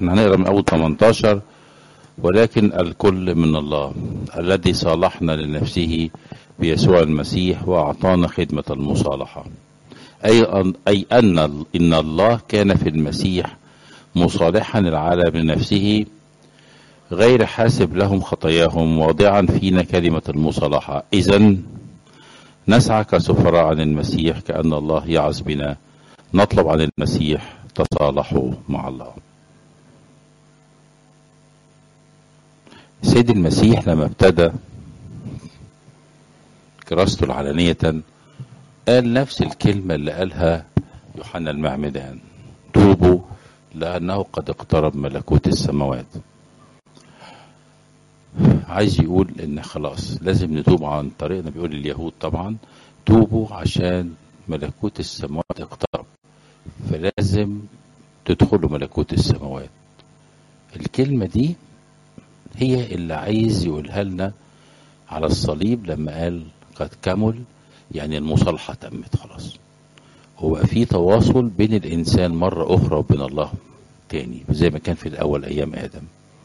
احنا هنقرا من اول 18 ولكن الكل من الله الذي صالحنا لنفسه بيسوع المسيح واعطانا خدمه المصالحه اي أن اي ان ان الله كان في المسيح مصالحا العالم لنفسه غير حاسب لهم خطاياهم واضعا فينا كلمه المصالحه اذا نسعى كسفراء عن المسيح كان الله يعظ بنا نطلب عن المسيح تصالحوا مع الله سيد المسيح لما ابتدى كراسته العلنية قال نفس الكلمة اللي قالها يوحنا المعمدان توبوا لأنه قد اقترب ملكوت السماوات عايز يقول ان خلاص لازم نتوب عن طريقنا بيقول اليهود طبعا توبوا عشان ملكوت السماوات اقترب فلازم تدخلوا ملكوت السماوات الكلمة دي هي اللي عايز يقولها لنا على الصليب لما قال قد كمل يعني المصالحة تمت خلاص هو في تواصل بين الإنسان مرة أخرى وبين الله تاني زي ما كان في الأول أيام آدم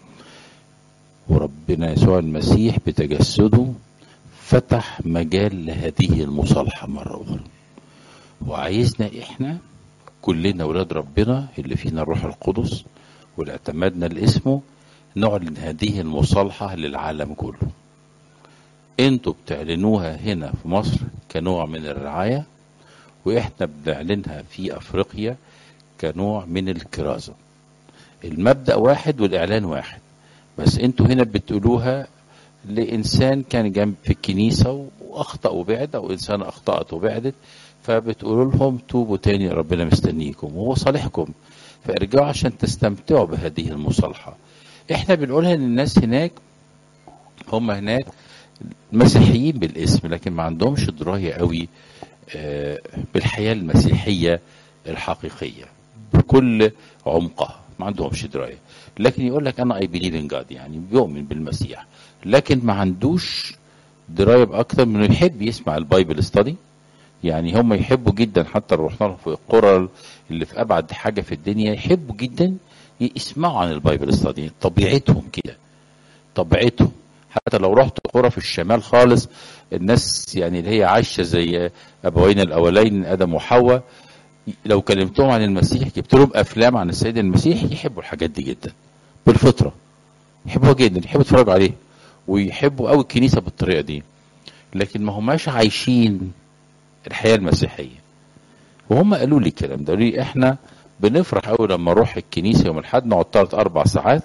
وربنا يسوع المسيح بتجسده فتح مجال لهذه المصالحة مرة أخرى وعايزنا إحنا كلنا ولاد ربنا اللي فينا الروح القدس واللي اعتمدنا لاسمه نعلن هذه المصالحة للعالم كله انتوا بتعلنوها هنا في مصر كنوع من الرعاية واحنا بنعلنها في افريقيا كنوع من الكرازة المبدأ واحد والاعلان واحد بس انتوا هنا بتقولوها لانسان كان جنب في الكنيسة واخطأ وبعد او انسان اخطأت وبعدت فبتقولوا لهم توبوا تاني ربنا مستنيكم وهو صالحكم فارجعوا عشان تستمتعوا بهذه المصالحة احنا بنقولها للناس هناك هم هناك مسيحيين بالاسم لكن ما عندهمش دراية قوي بالحياة المسيحية الحقيقية بكل عمقها ما عندهمش دراية لكن يقول لك انا اي بليف ان جاد يعني بيؤمن بالمسيح لكن ما عندوش دراية باكتر من يحب يسمع البايبل ستادي يعني هم يحبوا جدا حتى لو رحنا لهم في القرى اللي في ابعد حاجه في الدنيا يحبوا جدا يسمعوا عن البايبل ستادي طبيعتهم كده طبيعتهم حتى لو رحت قرى في الشمال خالص الناس يعني اللي هي عايشه زي ابوينا الاولين ادم وحواء لو كلمتهم عن المسيح جبت لهم افلام عن السيد المسيح يحبوا الحاجات دي جدا بالفطره يحبوها جدا يحبوا يتفرجوا عليها ويحبوا قوي الكنيسه بالطريقه دي لكن ما هماش عايشين الحياه المسيحيه وهم قالوا لي الكلام ده قالوا لي احنا بنفرح قوي لما نروح الكنيسه يوم الاحد نقعد ثلاث اربع ساعات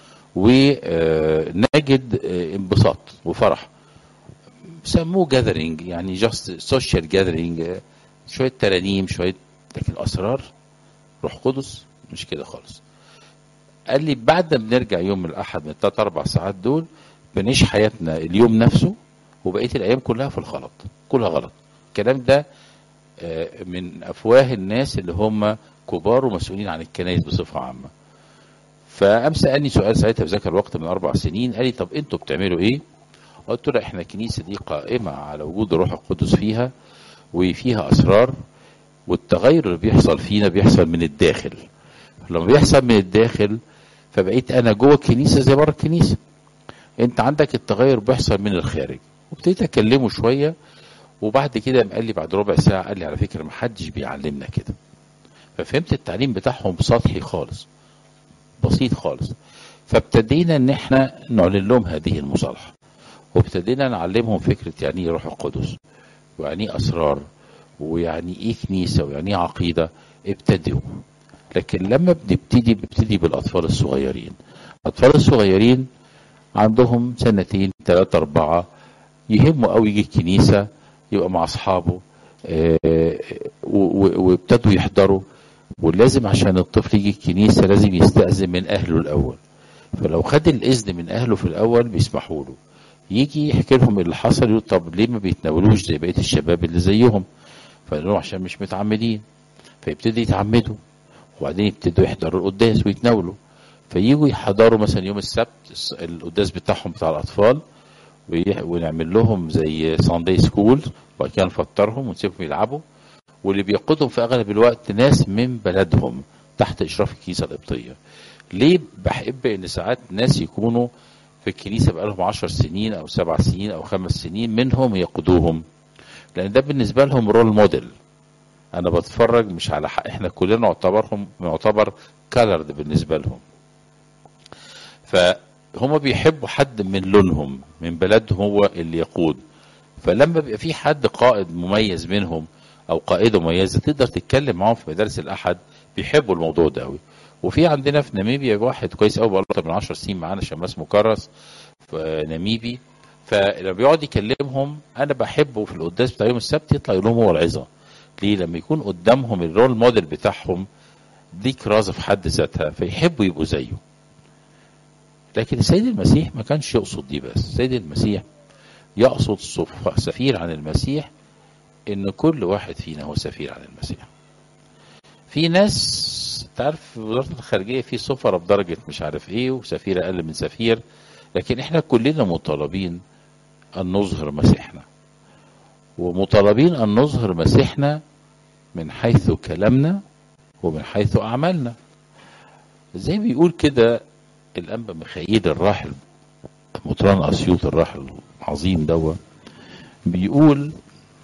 ونجد انبساط وفرح سموه جاذرينج يعني جاست سوشيال جاذرينج شويه ترانيم شويه لكن الاسرار روح قدس مش كده خالص قال لي بعد ما بنرجع يوم الاحد من الثلاث اربع ساعات دول بنعيش حياتنا اليوم نفسه وبقيه الايام كلها في الغلط كلها غلط الكلام ده من افواه الناس اللي هم كبار ومسؤولين عن الكنائس بصفه عامه فقام سالني سؤال ساعتها في ذاك الوقت من اربع سنين قال لي طب انتوا بتعملوا ايه؟ قلت له احنا الكنيسه دي قائمه على وجود الروح القدس فيها وفيها اسرار والتغير اللي بيحصل فينا بيحصل من الداخل لما بيحصل من الداخل فبقيت انا جوه الكنيسه زي بره الكنيسه انت عندك التغير بيحصل من الخارج وابتديت اكلمه شويه وبعد كده قال لي بعد ربع ساعه قال لي على فكره ما حدش بيعلمنا كده ففهمت التعليم بتاعهم سطحي خالص بسيط خالص فابتدينا ان احنا نعلن لهم هذه المصالحه وابتدينا نعلمهم فكره يعني ايه روح القدس ويعني ايه اسرار ويعني ايه كنيسه ويعني ايه عقيده ابتدوا لكن لما بنبتدي بنبتدي بالاطفال الصغيرين الاطفال الصغيرين عندهم سنتين ثلاثة أربعة يهمه قوي يجي الكنيسة يبقى مع أصحابه وابتدوا يحضروا ولازم عشان الطفل يجي الكنيسة لازم يستأذن من أهله الأول فلو خد الإذن من أهله في الأول بيسمحوا له يجي يحكي لهم اللي حصل يقول طب ليه ما بيتناولوش زي بقية الشباب اللي زيهم فقالوا عشان مش متعمدين فيبتدي يتعمدوا وبعدين يبتدوا يحضروا القداس ويتناولوا فييجوا يحضروا مثلا يوم السبت القداس بتاعهم بتاع الأطفال ونعمل لهم زي ساندي سكول وبعد كده نفطرهم ونسيبهم يلعبوا واللي بيقودهم في اغلب الوقت ناس من بلدهم تحت اشراف الكنيسه القبطيه ليه بحب ان ساعات ناس يكونوا في الكنيسة بقالهم عشر سنين او سبع سنين او خمس سنين منهم يقودوهم لان ده بالنسبة لهم رول موديل انا بتفرج مش على حق احنا كلنا نعتبرهم نعتبر كالرد بالنسبة لهم فهم بيحبوا حد من لونهم من بلدهم هو اللي يقود فلما بيبقى في حد قائد مميز منهم او قائده مميزه تقدر تتكلم معاهم في مدارس الاحد بيحبوا الموضوع ده قوي وفي عندنا في ناميبيا واحد كويس قوي بقاله اكتر من 10 سنين معانا شماس مكرس في ناميبي فلما بيقعد يكلمهم انا بحبه في القداس بتاع يوم السبت يطلع يقول لهم هو العظه ليه لما يكون قدامهم الرول موديل بتاعهم دي كرازه في حد ذاتها فيحبوا يبقوا زيه لكن السيد المسيح ما كانش يقصد دي بس السيد المسيح يقصد صف- سفير عن المسيح ان كل واحد فينا هو سفير عن المسيح في ناس تعرف في وزاره الخارجيه في سفراء بدرجه مش عارف ايه وسفير اقل من سفير لكن احنا كلنا مطالبين ان نظهر مسيحنا ومطالبين ان نظهر مسيحنا من حيث كلامنا ومن حيث اعمالنا زي ما بيقول كده الانبا ميخائيل الراحل مطران اسيوط الراحل العظيم دوا بيقول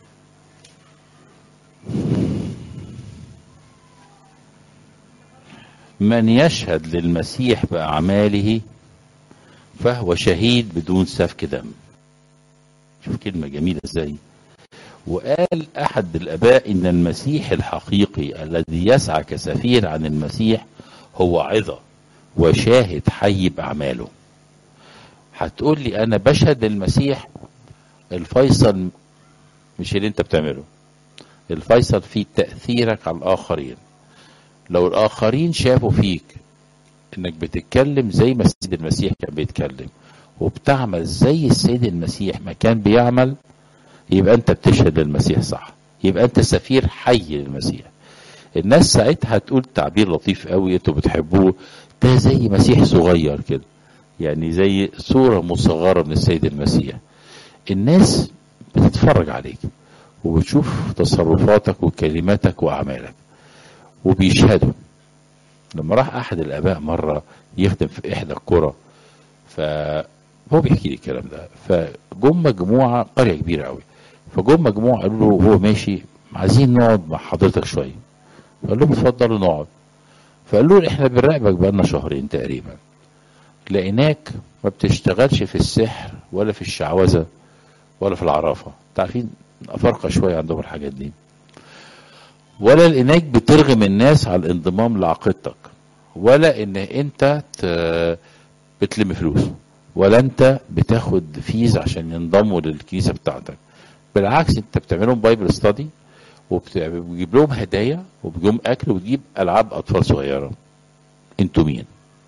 من يشهد للمسيح بأعماله فهو شهيد بدون سفك دم شوف كلمة جميلة ازاي وقال أحد الآباء إن المسيح الحقيقي الذي يسعى كسفير عن المسيح هو عظة وشاهد حي بأعماله هتقول لي أنا بشهد للمسيح الفيصل مش اللي أنت بتعمله الفيصل في تأثيرك على الآخرين لو الآخرين شافوا فيك إنك بتتكلم زي ما السيد المسيح كان بيتكلم وبتعمل زي السيد المسيح ما كان بيعمل يبقى أنت بتشهد للمسيح صح يبقى أنت سفير حي للمسيح الناس ساعتها هتقول تعبير لطيف قوي انتوا بتحبوه ده زي مسيح صغير كده يعني زي صورة مصغرة من السيد المسيح الناس بتتفرج عليك وبتشوف تصرفاتك وكلماتك وأعمالك وبيشهدوا لما راح أحد الآباء مرة يخدم في إحدى القرى فهو بيحكي لي الكلام ده فجم مجموعة قرية كبيرة قوي فجم مجموعة قالوا له هو ماشي عايزين نقعد مع حضرتك شوية فقال لهم اتفضلوا نقعد فقالوا له احنا بنراقبك بقالنا شهرين تقريبا لقيناك ما بتشتغلش في السحر ولا في الشعوذة ولا في العرافة تعرفين أفارقة شوية عندهم الحاجات دي ولا لقيناك بترغم الناس على الانضمام لعقيدتك ولا ان انت ت- بتلم فلوس ولا انت بتاخد فيز عشان ينضموا للكنيسة بتاعتك بالعكس انت بتعملهم بايبل ستادي وبتجيب لهم هدايا وبتجيب لهم اكل وتجيب العاب اطفال صغيره انتوا مين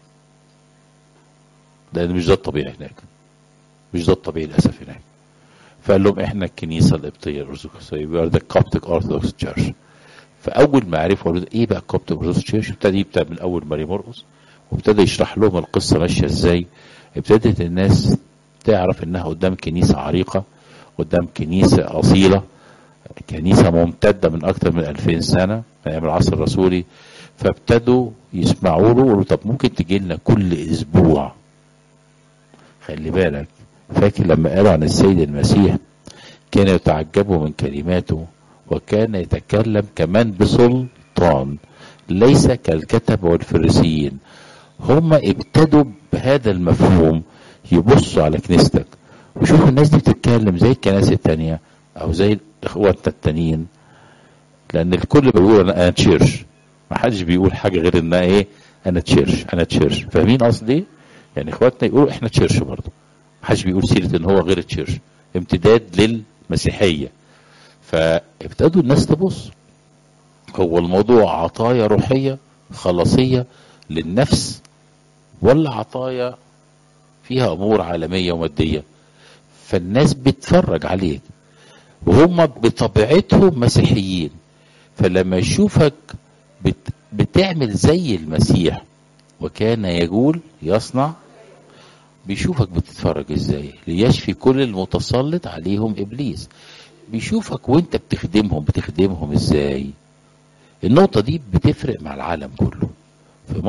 لان مش ده الطبيعي هناك مش ده الطبيعي للاسف هناك فقال لهم احنا الكنيسه القبطيه الارثوذكسيه وي ار ذا كوبتيك اورثوذكس تشيرش فاول ما عرفوا قالوا ايه بقى الكوبتيك اورثوذكس تشيرش ابتدى يبدا من اول ماري مرقس وابتدى يشرح لهم القصه ماشيه ازاي ابتدت الناس تعرف انها قدام كنيسه عريقه قدام كنيسه اصيله كنيسة ممتدة من أكثر من 2000 سنة من أيام العصر الرسولي فابتدوا يسمعوا له ويقولوا طب ممكن تجي لنا كل أسبوع خلي بالك فاكر لما قالوا عن السيد المسيح كانوا يتعجبوا من كلماته وكان يتكلم كمان بسلطان ليس كالكتبة والفريسيين هم ابتدوا بهذا المفهوم يبصوا على كنيستك وشوفوا الناس دي بتتكلم زي الكنائس التانية او زي اخواتنا التانيين لان الكل بيقول انا انا تشيرش ما حدش بيقول حاجه غير ان ايه انا تشيرش انا تشيرش فاهمين قصدي ايه يعني اخواتنا يقولوا احنا تشيرش برضه ما حدش بيقول سيره ان هو غير تشيرش امتداد للمسيحيه فابتدوا الناس تبص هو الموضوع عطايا روحيه خلاصيه للنفس ولا عطايا فيها امور عالميه وماديه فالناس بتتفرج عليك وهم بطبيعتهم مسيحيين فلما يشوفك بت بتعمل زي المسيح وكان يقول يصنع بيشوفك بتتفرج ازاي ليشفي كل المتسلط عليهم ابليس بيشوفك وانت بتخدمهم بتخدمهم ازاي النقطة دي بتفرق مع العالم كله في مصر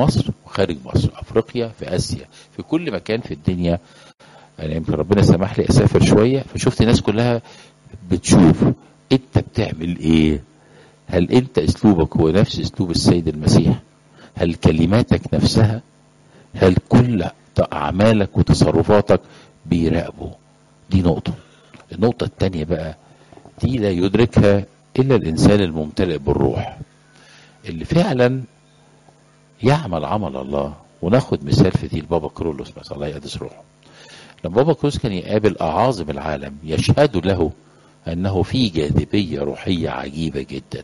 خارج مصر افريقيا في اسيا في كل مكان في الدنيا انا يمكن ربنا سمح لي اسافر شويه فشفت الناس كلها بتشوف انت بتعمل ايه هل انت اسلوبك هو نفس اسلوب السيد المسيح هل كلماتك نفسها هل كل اعمالك وتصرفاتك بيراقبوا دي نقطه النقطه الثانيه بقى دي لا يدركها الا الانسان الممتلئ بالروح اللي فعلا يعمل عمل الله وناخد مثال في دي البابا كرولوس مثلا الله يقدس روحه لما بابا كرولوس كان يقابل اعاظم العالم يشهد له انه في جاذبيه روحيه عجيبه جدا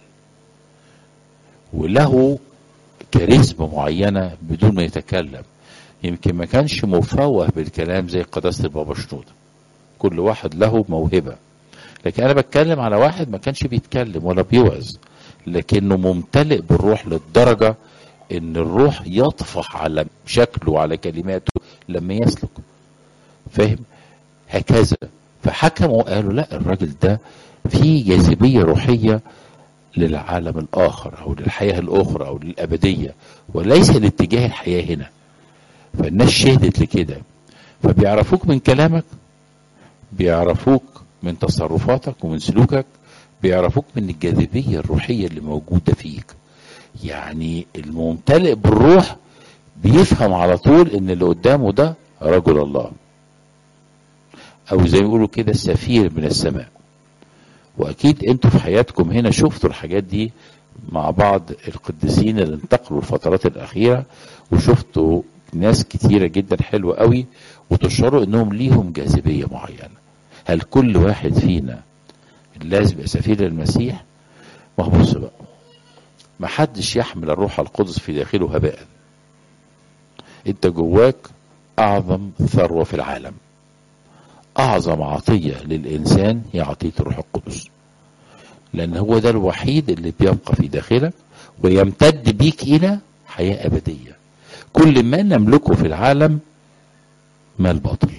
وله كاريزما معينه بدون ما يتكلم يمكن ما كانش مفوه بالكلام زي قداسه البابا شنوده كل واحد له موهبه لكن انا بتكلم على واحد ما كانش بيتكلم ولا بيوعظ لكنه ممتلئ بالروح للدرجه ان الروح يطفح على شكله وعلى كلماته لما يسلك فاهم هكذا فحكموا قالوا لا الراجل ده في جاذبيه روحيه للعالم الاخر او للحياه الاخرى او للابديه وليس لاتجاه الحياه هنا فالناس شهدت لكده فبيعرفوك من كلامك بيعرفوك من تصرفاتك ومن سلوكك بيعرفوك من الجاذبيه الروحيه اللي موجوده فيك يعني الممتلئ بالروح بيفهم على طول ان اللي قدامه ده رجل الله او زي ما يقولوا كده سفير من السماء واكيد انتوا في حياتكم هنا شفتوا الحاجات دي مع بعض القديسين اللي انتقلوا الفترات الاخيره وشفتوا ناس كتيره جدا حلوه قوي وتشعروا انهم ليهم جاذبيه معينه هل كل واحد فينا لازم يبقى سفير المسيح ما هو بص بقى ما حدش يحمل الروح القدس في داخله هباء انت جواك اعظم ثروه في العالم اعظم عطيه للانسان هي عطيه الروح القدس لان هو ده الوحيد اللي بيبقى في داخلك ويمتد بيك الى حياه ابديه كل ما نملكه في العالم مال باطل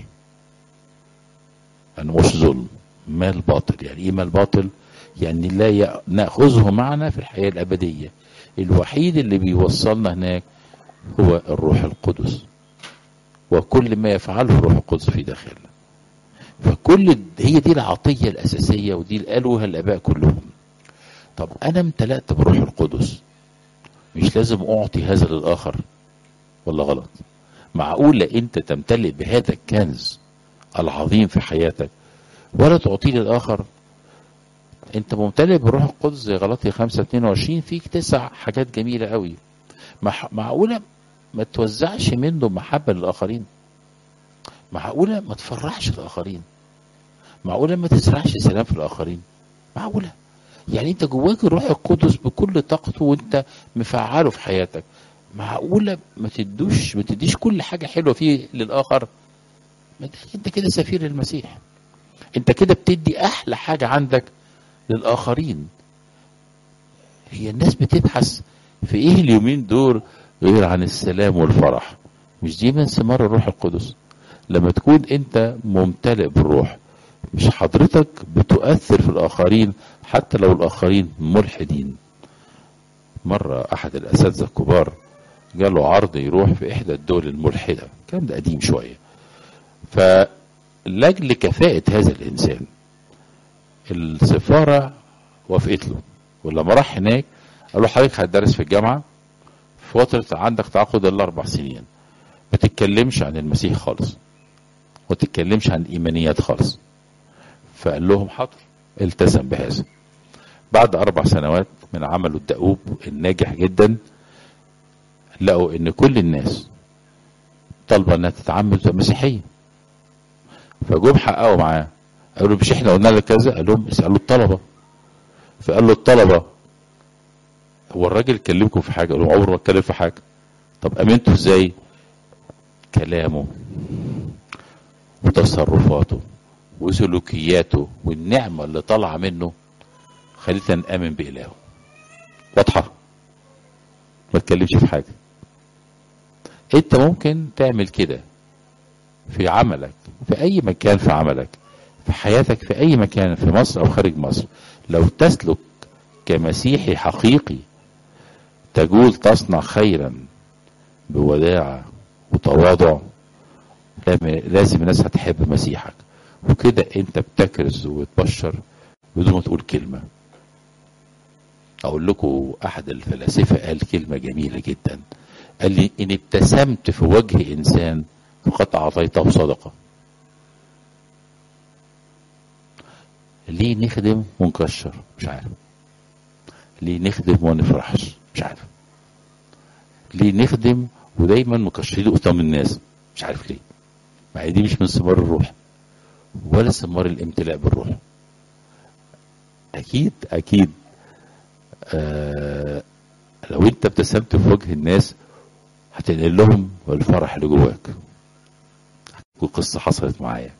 يعني مش ظلم مال باطل يعني ايه مال باطل يعني لا ي... ناخذه معنا في الحياه الابديه الوحيد اللي بيوصلنا هناك هو الروح القدس وكل ما يفعله الروح القدس في داخلنا فكل هي دي العطيه الاساسيه ودي اللي قالوها الاباء كلهم طب انا امتلأت بروح القدس مش لازم اعطي هذا للاخر ولا غلط معقوله انت تمتلئ بهذا الكنز العظيم في حياتك ولا تعطيه للاخر انت ممتلئ بالروح القدس زي غلطي 5 22 فيك تسع حاجات جميله قوي مح... معقوله ما توزعش منه محبه للاخرين معقوله ما تفرحش الاخرين معقوله ما تزرعش سلام في الاخرين معقوله يعني انت جواك الروح القدس بكل طاقته وانت مفعله في حياتك معقوله ما تدوش ما تديش كل حاجه حلوه فيه للاخر ما انت كده سفير المسيح انت كده بتدي احلى حاجه عندك للاخرين هي الناس بتبحث في ايه اليومين دول غير عن السلام والفرح مش دي من ثمار الروح القدس لما تكون انت ممتلئ بالروح مش حضرتك بتؤثر في الاخرين حتى لو الاخرين ملحدين مرة احد الاساتذة الكبار جاله عرض يروح في احدى الدول الملحدة الكلام ده قديم شوية فلاجل كفاءة هذا الانسان السفارة وافقت له ولما راح هناك قال له حضرتك هتدرس في الجامعة في فترة عندك تعاقد الاربع سنين ما تتكلمش عن المسيح خالص وما تتكلمش عن الايمانيات خالص فقال لهم حاضر التزم بهذا بعد اربع سنوات من عمله الدؤوب الناجح جدا لقوا ان كل الناس طالبه انها تتعمد مسيحيه فجم حققوا معاه قالوا مش احنا قلنا لك كذا قال لهم اسالوا الطلبه فقال له الطلبه هو الراجل كلمكم في حاجه قالوا عمره ما اتكلم في حاجه طب امنتوا ازاي كلامه وتصرفاته وسلوكياته والنعمه اللي طالعه منه خلتنا نامن بالهه واضحه ما تكلمش في حاجه انت ممكن تعمل كده في عملك في اي مكان في عملك في حياتك في اي مكان في مصر او خارج مصر لو تسلك كمسيحي حقيقي تقول تصنع خيرا بوداعة وتواضع لازم الناس هتحب مسيحك وكده انت بتكرز وتبشر بدون ما تقول كلمة اقول لكم احد الفلاسفة قال كلمة جميلة جدا قال لي ان ابتسمت في وجه انسان فقد اعطيته صدقة ليه نخدم ونكشر مش عارف ليه نخدم وما نفرحش مش عارف ليه نخدم ودايما مكشرين قدام الناس مش عارف ليه ما هي دي مش من ثمار الروح ولا ثمار الامتلاء بالروح اكيد اكيد آه لو انت ابتسمت في وجه الناس هتنقل لهم الفرح اللي جواك وقصة حصلت معايا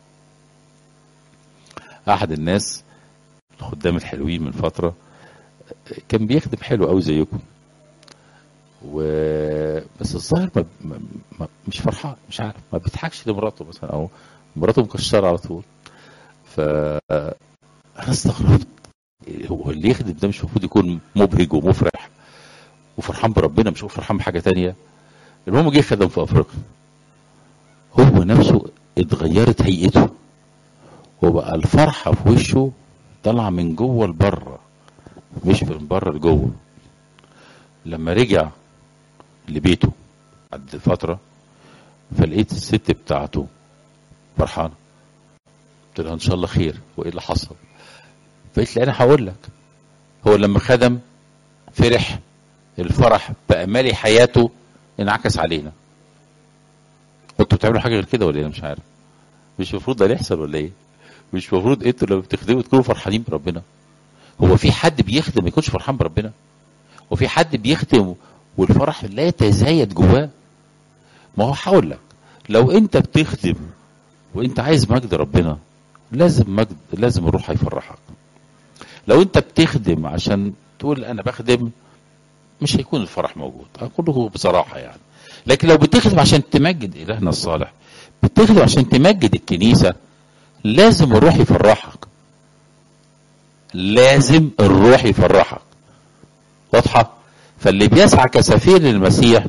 احد الناس الخدام الحلوين من فترة كان بيخدم حلو قوي زيكم و بس الظاهر ما... ما... ما... مش فرحان مش عارف ما بيضحكش لمراته مثلا او مراته مكشره على طول ف انا استغربت هو اللي يخدم ده مش المفروض يكون مبهج ومفرح وفرحان بربنا مش فرحان بحاجه تانية المهم جه خدم في افريقيا هو نفسه اتغيرت هيئته وبقى الفرحه في وشه طالعه من جوه لبره مش من بره لجوه لما رجع لبيته بعد فتره فلقيت الست بتاعته فرحانه قلت لها ان شاء الله خير وايه اللي حصل فقلت لي انا هقول لك هو لما خدم فرح الفرح بامالي حياته انعكس علينا انتوا بتعملوا حاجه غير كده ولا ايه مش عارف مش المفروض ده يحصل ولا ايه مش المفروض انتوا لما بتخدموا تكونوا فرحانين بربنا هو في حد بيخدم ما يكونش فرحان بربنا وفي حد بيخدم والفرح لا يتزايد جواه ما هو هقول لك لو انت بتخدم وانت عايز مجد ربنا لازم مجد لازم الروح هيفرحك لو انت بتخدم عشان تقول انا بخدم مش هيكون الفرح موجود اقول بصراحه يعني لكن لو بتخدم عشان تمجد الهنا الصالح بتخدم عشان تمجد الكنيسه لازم الروح يفرحك لازم الروح يفرحك واضحه فاللي بيسعى كسفير للمسيح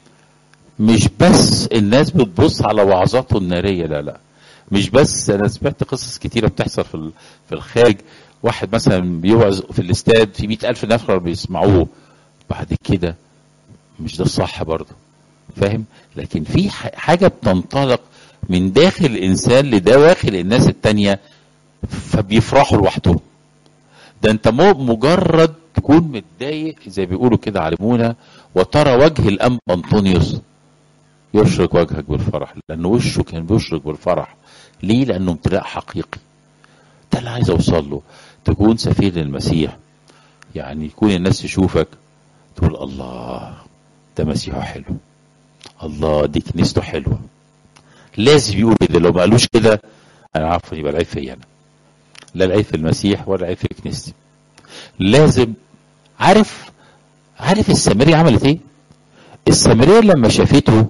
مش بس الناس بتبص على وعظاته الناريه لا لا مش بس انا سمعت قصص كتيره بتحصل في في الخارج واحد مثلا بيوعظ في الاستاد في مئة ألف نفر بيسمعوه بعد كده مش ده الصح برضه فاهم لكن في حاجة بتنطلق من داخل الإنسان لدواخل الناس التانية فبيفرحوا لوحدهم ده انت مجرد تكون متضايق زي بيقولوا كده علمونا وترى وجه الأنبا أنطونيوس يشرق وجهك بالفرح لأن وشه كان بيشرق بالفرح ليه؟ لأنه امتلاء حقيقي ده اللي عايز أوصل له تكون سفير للمسيح يعني يكون الناس تشوفك تقول الله ده مسيحه حلو الله دي كنيسته حلوة لازم يقول كده لو ما قالوش كده انا عارف يبقى العيب فيا انا لا العيب في المسيح ولا العيب في كنيستي لازم عارف عارف السامرية عملت ايه السامرية لما شافته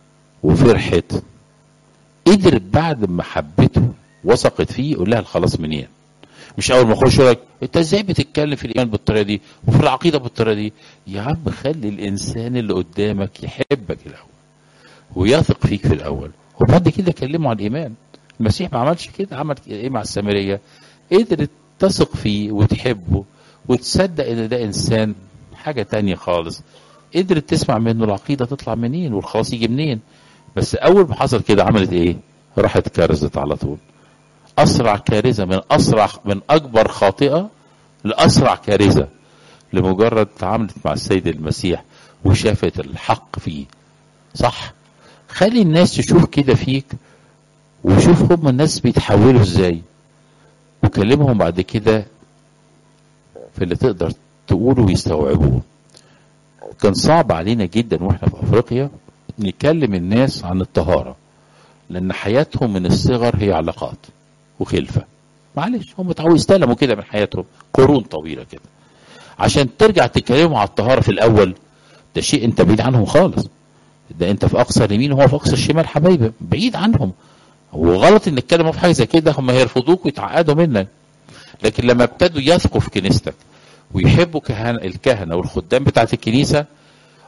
وفرحت قدرت بعد ما حبته وثقت فيه يقول لها الخلاص منين مش اول ما اخش لك انت ازاي بتتكلم في الايمان بالطريقه دي وفي العقيده بالطريقه دي يا عم خلي الانسان اللي قدامك يحبك الاول ويثق فيك في الاول وبعد كده كلمه عن الايمان المسيح ما عملش كده عمل ايه مع السامريه قدرت تثق فيه وتحبه وتصدق ان ده انسان حاجه تانية خالص قدرت تسمع منه العقيده تطلع منين والخلاص يجي منين بس اول ما حصل كده عملت ايه راحت كرزت على طول اسرع كارثه من اسرع من اكبر خاطئه لاسرع كارثه لمجرد تعاملت مع السيد المسيح وشافت الحق فيه صح خلي الناس تشوف كده فيك وشوف هم الناس بيتحولوا ازاي وكلمهم بعد كده في اللي تقدر تقوله ويستوعبوه كان صعب علينا جدا واحنا في افريقيا نكلم الناس عن الطهاره لان حياتهم من الصغر هي علاقات وخلفة معلش هم اتعودوا يستلموا كده من حياتهم قرون طويلة كده عشان ترجع تتكلموا على الطهارة في الأول ده شيء أنت بعيد عنهم خالص ده أنت في أقصى اليمين وهو في أقصى الشمال حبايبي بعيد عنهم وغلط إن نتكلم في حاجة زي كده هم هيرفضوك ويتعقدوا منك لكن لما ابتدوا يثقوا في كنيستك ويحبوا كهنة الكهنة والخدام بتاعت الكنيسة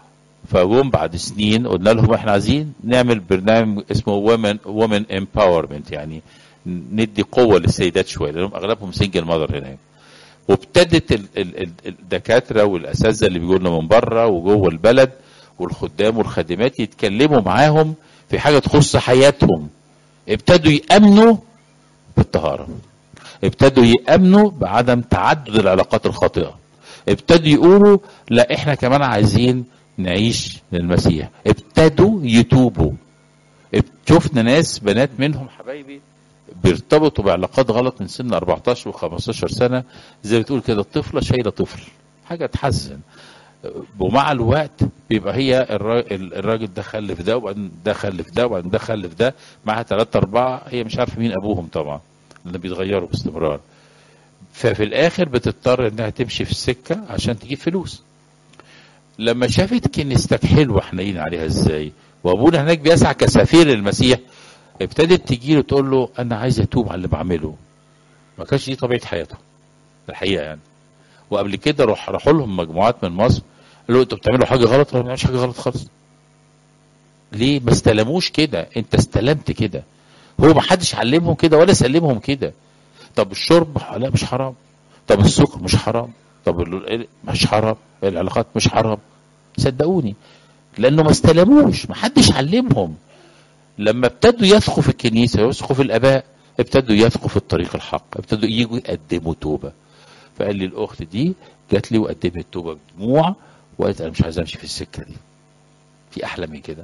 فجم بعد سنين قلنا لهم احنا عايزين نعمل برنامج اسمه وومن وومن امباورمنت يعني ندي قوه للسيدات شويه لانهم اغلبهم سنجل ماذر هناك وابتدت ال- ال- ال- الدكاتره والاساتذه اللي بيجوا لنا من بره وجوه البلد والخدام والخادمات يتكلموا معاهم في حاجه تخص حياتهم ابتدوا يامنوا بالطهاره ابتدوا يامنوا بعدم تعدد العلاقات الخاطئه ابتدوا يقولوا لا احنا كمان عايزين نعيش للمسيح ابتدوا يتوبوا اب- شفنا ناس بنات منهم حبايبي بيرتبطوا بعلاقات غلط من سن 14 و15 سنه زي ما بتقول كده الطفله شايله طفل حاجه تحزن ومع الوقت بيبقى هي الرا- الراجل ده خلف ده وبعدين ده خلف ده وبعدين ده خلف ده معاها ثلاثة أربعة هي مش عارفة مين أبوهم طبعا لأن بيتغيروا باستمرار ففي الآخر بتضطر إنها تمشي في السكة عشان تجيب فلوس لما شافت كنيستك حلوة حنين عليها إزاي وأبونا هناك بيسعى كسفير للمسيح ابتدت تجي له تقول له أنا عايز أتوب على اللي بعمله ما كانش دي طبيعة حياته الحقيقة يعني وقبل كده روح راحوا لهم مجموعات من مصر قالوا انتوا بتعملوا حاجه غلط ولا ما بنعملش حاجه غلط خالص ليه ما استلموش كده انت استلمت كده هو ما حدش علمهم كده ولا سلمهم كده طب الشرب لا مش حرام طب السكر مش حرام طب ال- مش حرام العلاقات مش حرام صدقوني لانه ما استلموش ما حدش علمهم لما ابتدوا يثقوا في الكنيسه ويثقوا في الاباء ابتدوا يثقوا في الطريق الحق ابتدوا يجوا يقدموا توبه فقال لي الاخت دي جات لي وقدمت توبه بدموع وقالت انا مش عايز امشي في السكه دي في احلى من كده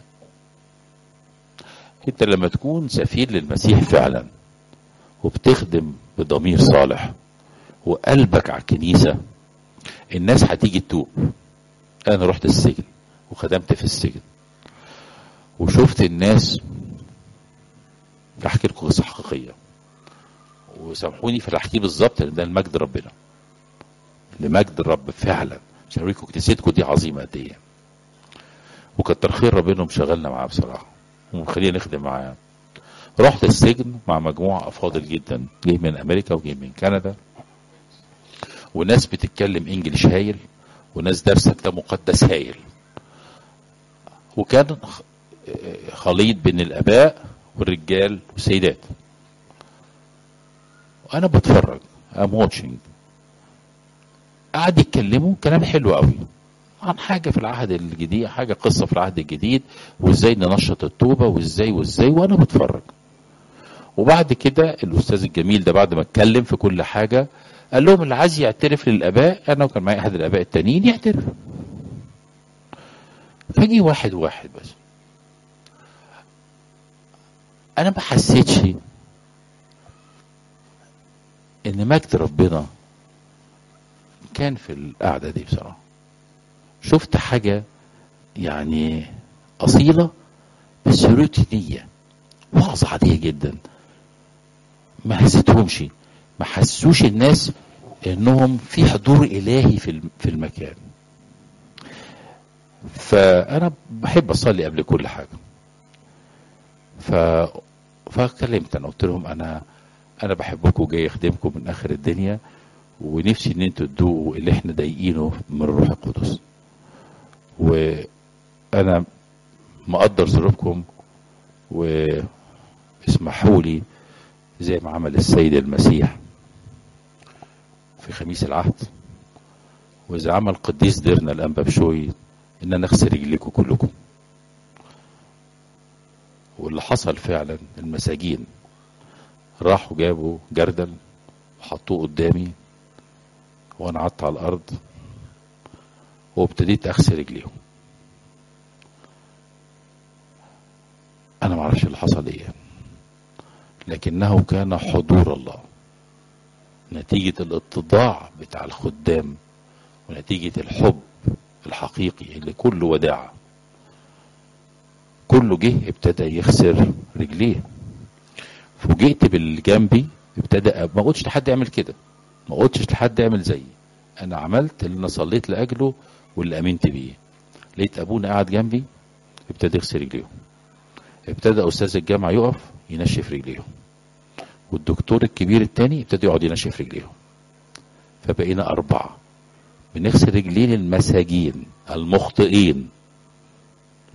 انت لما تكون سفير للمسيح فعلا وبتخدم بضمير صالح وقلبك على الكنيسه الناس هتيجي تتوب انا رحت السجن وخدمت في السجن وشفت الناس بحكي لكم قصه حقيقيه وسامحوني في اللي احكيه بالظبط لان ده المجد ربنا لمجد الرب فعلا عشان اوريكم كنيستكم دي عظيمه قد ايه وكتر خير ربنا مشغلنا معاه بصراحه ومخلينا نخدم معاه رحت السجن مع مجموعه افاضل جدا جاي من امريكا وجاي من كندا وناس بتتكلم انجليش هايل وناس دارسه كتاب مقدس هايل وكان خ- خليط بين الاباء والرجال والسيدات وانا بتفرج ام واتشنج قعد يتكلموا كلام حلو قوي عن حاجه في العهد الجديد حاجه قصه في العهد الجديد وازاي ننشط التوبه وازاي وازاي وانا بتفرج وبعد كده الاستاذ الجميل ده بعد ما اتكلم في كل حاجه قال لهم اللي عايز يعترف للاباء انا وكان معايا احد الاباء التانيين يعترف فجي واحد واحد بس انا ما حسيتش ان مجد ربنا كان في القعده دي بصراحه شفت حاجه يعني اصيله بس روتينيه وعظه عاديه جدا ما حسيتهمش ما حسوش الناس انهم في حضور الهي في الم- في المكان فانا بحب اصلي قبل كل حاجه ف فكلمت انا قلت لهم انا انا بحبكم وجاي اخدمكم من اخر الدنيا ونفسي ان انتوا تدوقوا اللي احنا ضايقينه من الروح القدس وانا مقدر ظروفكم واسمحوا لي زي ما عمل السيد المسيح في خميس العهد واذا عمل قديس ديرنا الانبا بشوي ان انا اغسل رجليكم كلكم واللي حصل فعلا المساجين راحوا جابوا جردل وحطوه قدامي وانا قعدت على الارض وابتديت اغسل رجليهم انا ما اعرفش اللي حصل ايه لكنه كان حضور الله نتيجة الاتضاع بتاع الخدام ونتيجة الحب الحقيقي اللي كله وداعة كله جه ابتدى يخسر رجليه فوجئت باللي جنبي ابتدى ما قلتش لحد يعمل كده ما قلتش لحد يعمل زيي انا عملت اللي انا صليت لاجله واللي امنت بيه لقيت ابونا قاعد جنبي ابتدى يغسل رجليهم ابتدى استاذ الجامعه يقف ينشف رجليهم والدكتور الكبير التاني ابتدى يقعد ينشف رجليهم فبقينا اربعه بنغسل رجلين المساجين المخطئين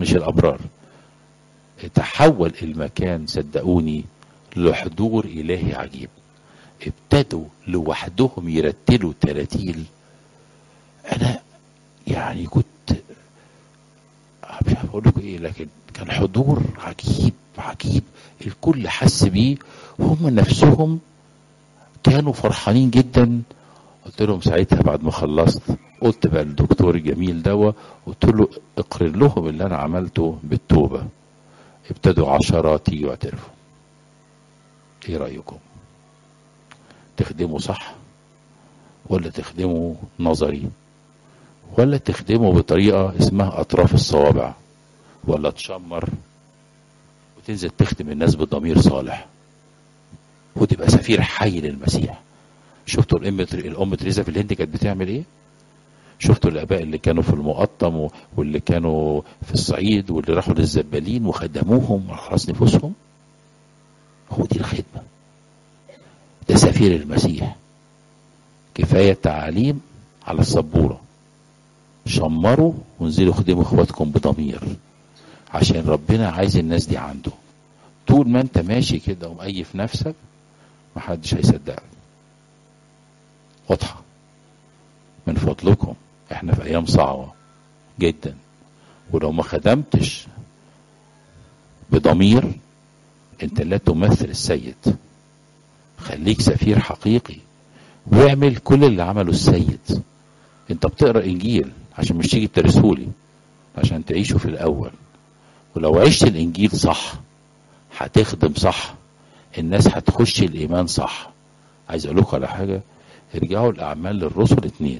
مش الابرار تحول المكان صدقوني لحضور الهي عجيب ابتدوا لوحدهم يرتلوا تراتيل انا يعني كنت مش عارف اقول لكم ايه لكن كان حضور عجيب عجيب الكل حس بيه هم نفسهم كانوا فرحانين جدا قلت لهم ساعتها بعد ما خلصت قلت بقى للدكتور الجميل دوا قلت له اقرر لهم اللي انا عملته بالتوبه ابتدوا عشرات يجوا يعترفوا ايه رايكم تخدموا صح ولا تخدموا نظري ولا تخدمه بطريقه اسمها اطراف الصوابع ولا تشمر وتنزل تخدم الناس بضمير صالح وتبقى سفير حي للمسيح شفتوا الام الام تريزا في الهند كانت بتعمل ايه شفتوا الاباء اللي كانوا في المقطم واللي كانوا في الصعيد واللي راحوا للزبالين وخدموهم على خلاص نفوسهم هو دي الخدمه ده سفير المسيح كفايه تعاليم على السبوره شمروا وانزلوا خدموا اخواتكم بضمير عشان ربنا عايز الناس دي عنده طول ما انت ماشي كده ومقيف نفسك محدش هيصدقك واضحه من فضلكم احنا في ايام صعبه جدا ولو ما خدمتش بضمير انت لا تمثل السيد خليك سفير حقيقي واعمل كل اللي عمله السيد انت بتقرا انجيل عشان مش تيجي تدرسهولي عشان تعيشه في الاول ولو عشت الانجيل صح هتخدم صح الناس هتخش الايمان صح عايز اقول لكم على حاجه ارجعوا الاعمال للرسل اتنين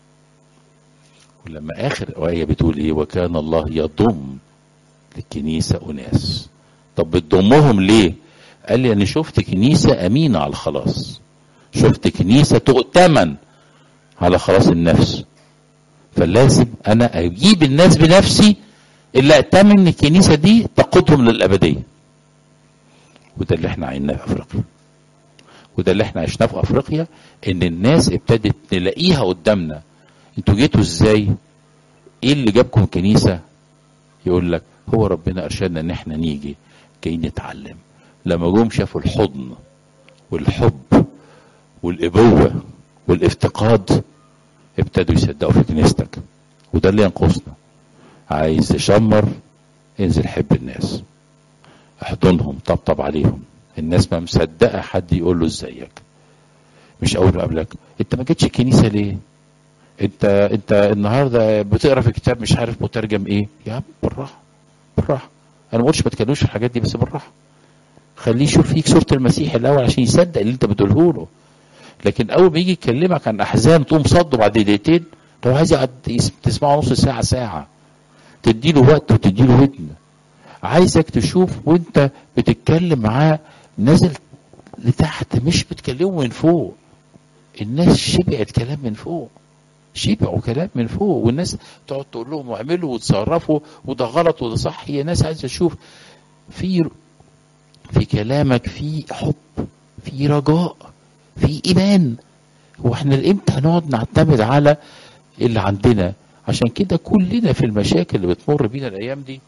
ولما اخر ايه بتقول ايه وكان الله يضم للكنيسه اناس طب بتضمهم ليه قال لي انا شفت كنيسه امينه على الخلاص شفت كنيسه تؤتمن على خلاص النفس فلازم انا اجيب الناس بنفسي اللي اتمن ان الكنيسه دي تقودهم للابديه وده اللي احنا عيناه في افريقيا وده اللي احنا عشناه في افريقيا ان الناس ابتدت نلاقيها قدامنا انتوا جيتوا ازاي ايه اللي جابكم كنيسه يقول لك هو ربنا ارشدنا ان احنا نيجي جايين نتعلم لما جم شافوا الحضن والحب والابوه والافتقاد ابتدوا يصدقوا في كنيستك وده اللي ينقصنا عايز تشمر انزل حب الناس احضنهم طبطب عليهم الناس ما مصدقه حد يقول له ازيك مش اول ما قابلك انت ما جيتش الكنيسه ليه انت انت النهارده بتقرا في كتاب مش عارف مترجم ايه يا عم بالراحه بالراحه انا ما قلتش ما تكلموش في الحاجات دي بس بالراحه خليه يشوف فيك صوره المسيح الاول عشان يصدق اللي انت بتقوله له لكن اول ما يجي يكلمك عن احزان تقوم صده بعد دقيقتين لو عايز يقعد تسمعه نص ساعه ساعه تديله وقت وتديله ودن عايزك تشوف وانت بتتكلم معاه نازل لتحت مش بتكلمه من فوق الناس شبعت كلام من فوق شبعوا كلام من فوق والناس تقعد تقول لهم واعملوا وتصرفوا وده غلط وده صح هي ناس عايزه تشوف في في كلامك في حب في رجاء في ايمان هو احنا امتى هنقعد نعتمد على اللي عندنا عشان كده كلنا في المشاكل اللي بتمر بينا الايام دي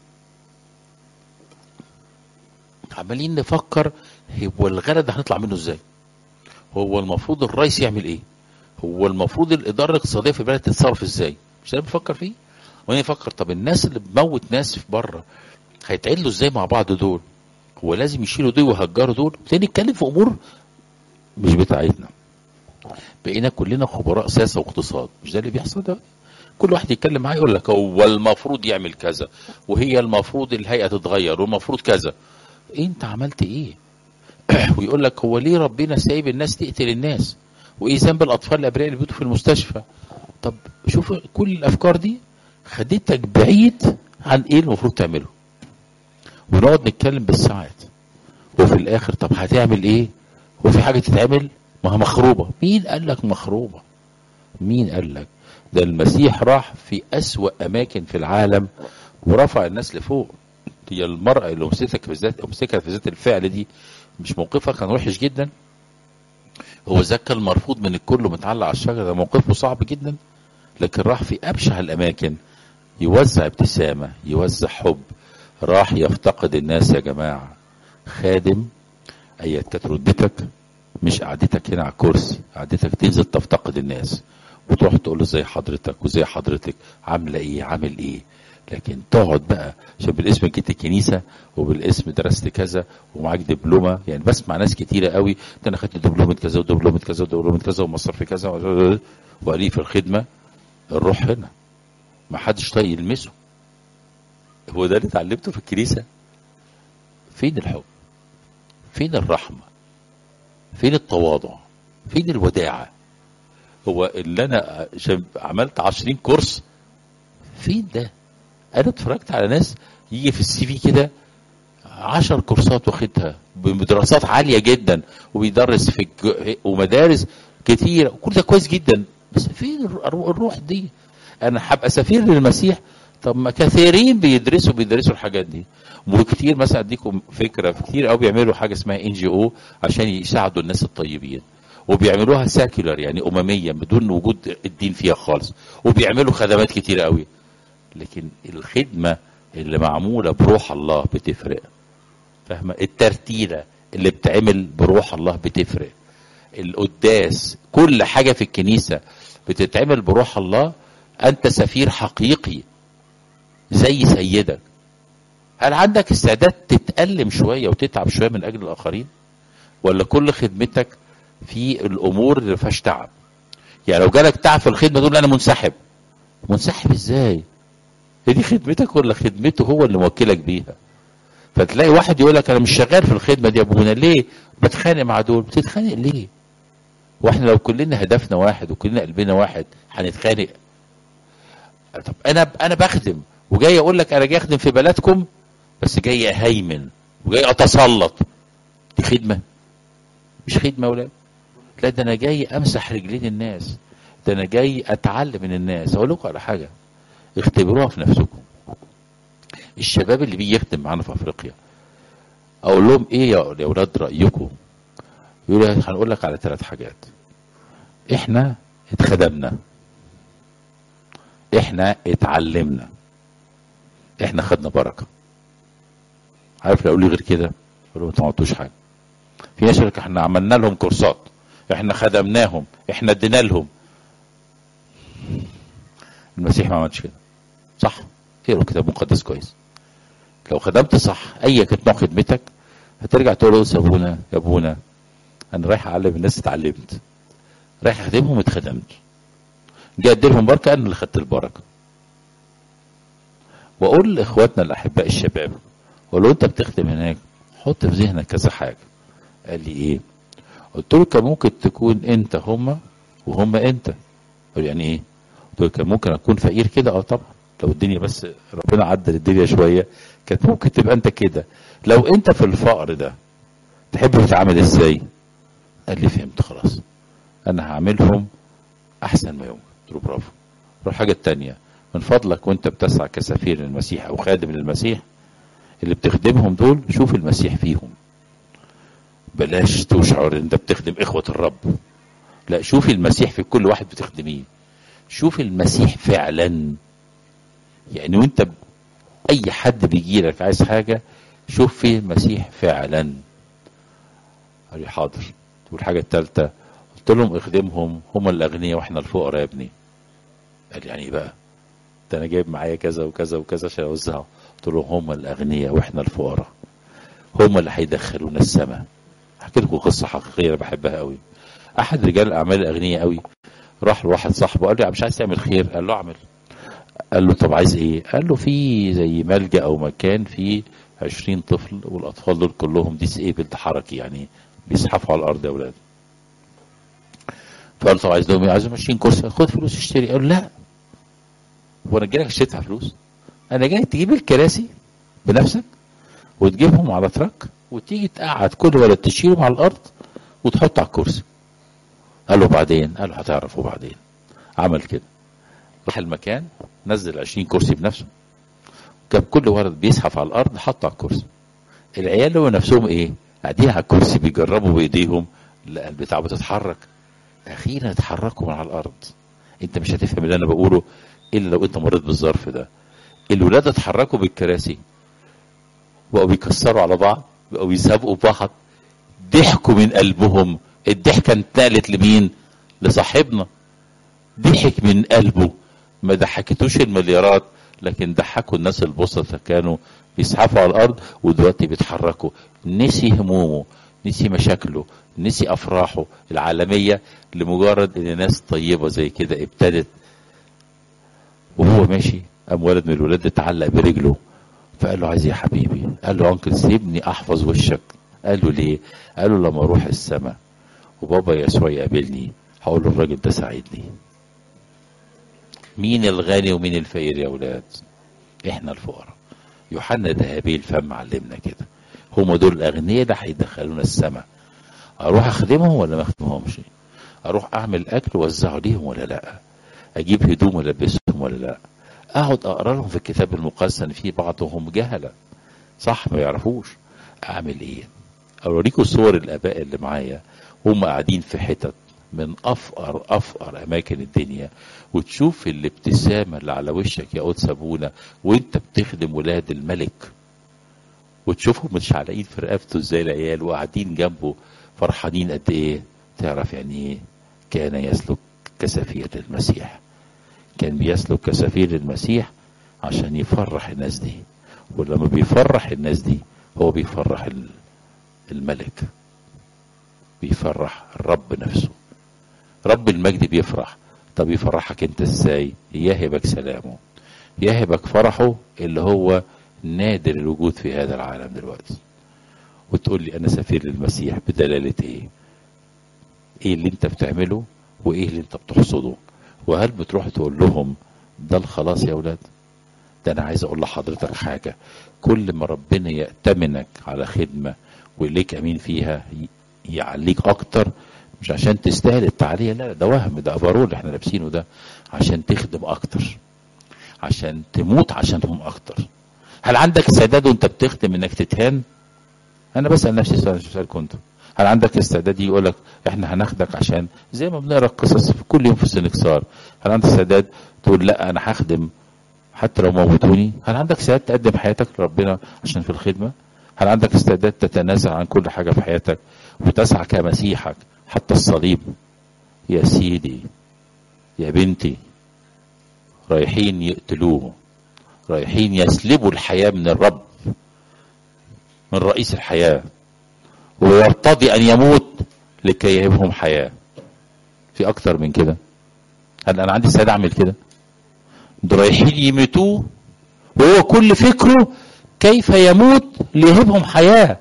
عمالين نفكر هو الغرض ده هنطلع منه ازاي هو المفروض الرئيس يعمل ايه هو المفروض الاداره الاقتصاديه في البلد تتصرف ازاي مش ده بنفكر فيه وانا نفكر طب الناس اللي بتموت ناس في بره هيتعدلوا ازاي مع بعض دول هو لازم يشيلوا دول ويهجروا دول ابتدي نتكلم في امور مش بتاعتنا بقينا كلنا خبراء سياسه واقتصاد مش ده اللي بيحصل ده كل واحد يتكلم معاه يقول لك هو المفروض يعمل كذا وهي المفروض الهيئه تتغير والمفروض كذا إيه انت عملت ايه ويقول لك هو ليه ربنا سايب الناس تقتل الناس وايه ذنب الاطفال الابرياء اللي بيتوا في المستشفى طب شوف كل الافكار دي خدتك بعيد عن ايه المفروض تعمله ونقعد نتكلم بالساعات وفي الاخر طب هتعمل ايه وفي حاجه تتعمل ما هي مخروبه مين قال لك مخروبه مين قال لك ده المسيح راح في أسوأ أماكن في العالم ورفع الناس لفوق هي المرأة اللي مسكتك في ذات مسكها في ذات الفعل دي مش موقفها كان وحش جدا هو زكى المرفوض من الكل ومتعلق على الشجرة ده موقفه صعب جدا لكن راح في أبشع الأماكن يوزع ابتسامة يوزع حب راح يفتقد الناس يا جماعة خادم ايات كانت رتبتك مش قعدتك هنا على الكرسي قعدتك تنزل تفتقد الناس وتروح تقول له زي حضرتك وزي حضرتك عامله ايه عامل ايه لكن تقعد بقى عشان بالاسم جيت الكنيسه وبالاسم درست كذا ومعاك دبلومه يعني بسمع ناس كتيره قوي ده انا خدت دبلومه كذا ودبلومه كذا ودبلومه كذا ومصرف كذا وقال في الخدمه الروح هنا ما حدش طايق يلمسه هو ده اللي اتعلمته في الكنيسه فين الحب فين الرحمه فين التواضع فين الوداعه هو اللي انا عشان عملت 20 كورس فين ده انا اتفرجت على ناس يجي في السي في كده 10 كورسات واخدها بدراسات عاليه جدا وبيدرس في الج- ومدارس كتير كل ده كويس جدا بس فين الر- الروح دي انا هبقى سفير للمسيح طب ما كثيرين بيدرسوا بيدرسوا الحاجات دي وكتير مثلا اديكم فكره كتير قوي بيعملوا حاجه اسمها ان جي او عشان يساعدوا الناس الطيبين وبيعملوها ساكولار يعني امميا بدون وجود الدين فيها خالص وبيعملوا خدمات كتير قوي لكن الخدمه اللي معموله بروح الله بتفرق فاهمه الترتيله اللي بتعمل بروح الله بتفرق القداس كل حاجه في الكنيسه بتتعمل بروح الله انت سفير حقيقي زي سيدك هل عندك استعداد تتألم شويه وتتعب شويه من اجل الاخرين ولا كل خدمتك في الامور اللي ما فيهاش تعب يعني لو جالك تعب في الخدمه تقول انا منسحب منسحب ازاي هي دي خدمتك ولا خدمته هو اللي موكلك بيها فتلاقي واحد يقول لك انا مش شغال في الخدمه دي يا ابونا ليه بتخانق مع دول بتتخانق ليه واحنا لو كلنا هدفنا واحد وكلنا قلبنا واحد هنتخانق طب انا انا بخدم وجاي اقول لك انا جاي اخدم في بلدكم بس جاي اهيمن وجاي اتسلط دي خدمه مش خدمه ولا لا ده انا جاي امسح رجلين الناس ده انا جاي اتعلم من الناس اقول لكم على حاجه اختبروها في نفسكم الشباب اللي بيجي يخدم معانا في افريقيا اقول لهم ايه يا يا اولاد رايكم يقولوا لي هنقول لك على ثلاث حاجات احنا اتخدمنا احنا اتعلمنا احنا خدنا بركه عارف لو يقول لي غير كده اقول لهم انتوا ما عملتوش حاجه في ناس يقول لك احنا عملنا لهم كورسات احنا خدمناهم احنا ادينا لهم المسيح ما عملش كده صح اقروا الكتاب المقدس كويس لو خدمت صح اي كانت نوع خدمتك هترجع تقول له يا ابونا يا ابونا انا رايح اعلم الناس اتعلمت رايح اخدمهم اتخدمت جاي ادي لهم بركه انا اللي خدت البركه واقول لاخواتنا الاحباء الشباب ولو انت بتخدم هناك حط في ذهنك كذا حاجه قال لي ايه قلت له كان ممكن تكون انت هما وهما انت قال يعني ايه قلت له كان ممكن اكون فقير كده اه طبعا لو الدنيا بس ربنا عدل الدنيا شويه كانت ممكن تبقى انت كده لو انت في الفقر ده تحب تتعامل ازاي قال لي فهمت خلاص انا هعملهم احسن ما يمكن قلت له برافو الحاجه التانية من فضلك وانت بتسعى كسفير للمسيح او خادم للمسيح اللي بتخدمهم دول شوف المسيح فيهم بلاش تشعر ان انت بتخدم اخوة الرب لا شوف المسيح في كل واحد بتخدميه شوف المسيح فعلا يعني وانت ب... اي حد بيجي لك عايز حاجة شوف فيه المسيح فعلا قال لي حاضر والحاجة التالتة قلت لهم اخدمهم هم الاغنياء واحنا الفقراء يا ابني قال لي يعني ايه بقى ده انا جايب معايا كذا وكذا وكذا عشان اوزعه قلت لهم هم الاغنياء واحنا الفقراء هم اللي هيدخلونا السماء احكي لكم قصه حقيقيه انا بحبها قوي احد رجال الاعمال الاغنياء قوي راح لواحد صاحبه قال له مش عايز تعمل خير قال له اعمل قال له طب عايز ايه قال له في زي ملجا او مكان فيه 20 طفل والاطفال دول كلهم ديسيبلد حركي يعني بيزحفوا على الارض يا اولاد فقال له طب عايز لهم ايه عايز 20 كرسي خد فلوس اشتري قال له لا هو انا جاي لك اشتري فلوس انا جاي تجيب الكراسي بنفسك وتجيبهم على تراك وتيجي تقعد كل ولد تشيلهم على الارض وتحط على الكرسي قال له بعدين قال له هتعرفوا بعدين عمل كده راح المكان نزل 20 كرسي بنفسه جاب كل ولد بيزحف على الارض حطه على الكرسي العيال هو نفسهم ايه قاعدين على الكرسي بيجربوا بايديهم لا البتاع بتتحرك اخيرا اتحركوا من على الارض انت مش هتفهم اللي انا بقوله الا لو انت مريت بالظرف ده الولاد اتحركوا بالكراسي بقوا بيكسروا على بعض بقوا بيسابقوا بعض ضحكوا من قلبهم الضحكة انتقلت لمين لصاحبنا ضحك من قلبه ما ضحكتوش المليارات لكن ضحكوا الناس البسطة كانوا بيزحفوا على الارض ودلوقتي بيتحركوا نسي همومه نسي مشاكله نسي افراحه العالمية لمجرد ان ناس طيبة زي كده ابتدت وهو ماشي قام ولد من الولاد اتعلق برجله فقال له عايز إيه يا حبيبي قال له انكل سيبني احفظ وشك قال له ليه قال له لما اروح السماء وبابا يسوع يقابلني هقول له الراجل ده ساعدني مين الغني ومين الفقير يا اولاد احنا الفقراء يوحنا ذهبي الفم علمنا كده هم دول الاغنياء اللي هيدخلونا السماء اروح اخدمهم ولا ما اخدمهمش اروح اعمل اكل واوزعه ليهم ولا لا اجيب هدوم والبسهم ولا لا اقعد اقرا لهم في الكتاب المقدس ان في بعضهم جهله صح ما يعرفوش اعمل ايه اوريكم صور الاباء اللي معايا هم قاعدين في حتت من افقر افقر اماكن الدنيا وتشوف الابتسامه اللي على وشك يا قدس ابونا وانت بتخدم ولاد الملك وتشوفهم متشعلقين في رقبته ازاي العيال وقاعدين جنبه فرحانين قد ايه تعرف يعني ايه كان يسلك كسفير المسيح كان بيسلك كسفير المسيح عشان يفرح الناس دي ولما بيفرح الناس دي هو بيفرح الملك بيفرح الرب نفسه رب المجد بيفرح طب يفرحك انت ازاي يهبك سلامه يهبك فرحه اللي هو نادر الوجود في هذا العالم دلوقتي وتقول لي انا سفير للمسيح بدلالة ايه ايه اللي انت بتعمله وايه اللي انت بتحصده وهل بتروح تقول لهم ده الخلاص يا اولاد ده انا عايز اقول لحضرتك حاجة كل ما ربنا يأتمنك على خدمة وليك امين فيها يعليك اكتر مش عشان تستاهل التعلية لا ده وهم ده ابارول اللي احنا لابسينه ده عشان تخدم اكتر عشان تموت عشانهم اكتر هل عندك استعداد وانت بتخدم انك تتهان انا بسال نفسي سؤال مش بسالكم انتوا هل عندك استعداد يقول لك احنا هناخدك عشان زي ما بنقرا القصص في كل يوم في السنكسار هل عندك استعداد تقول لا انا هخدم حتى لو موتوني هل عندك استعداد تقدم حياتك لربنا عشان في الخدمه هل عندك استعداد تتنازل عن كل حاجه في حياتك وتسعى كمسيحك حتى الصليب يا سيدي يا بنتي رايحين يقتلوه رايحين يسلبوا الحياة من الرب من رئيس الحياة ويرتضي أن يموت لكي يهبهم حياة في أكتر من كده هل أنا عندي استعداد أعمل كده دول رايحين يميتوه وهو كل فكره كيف يموت ليهبهم حياة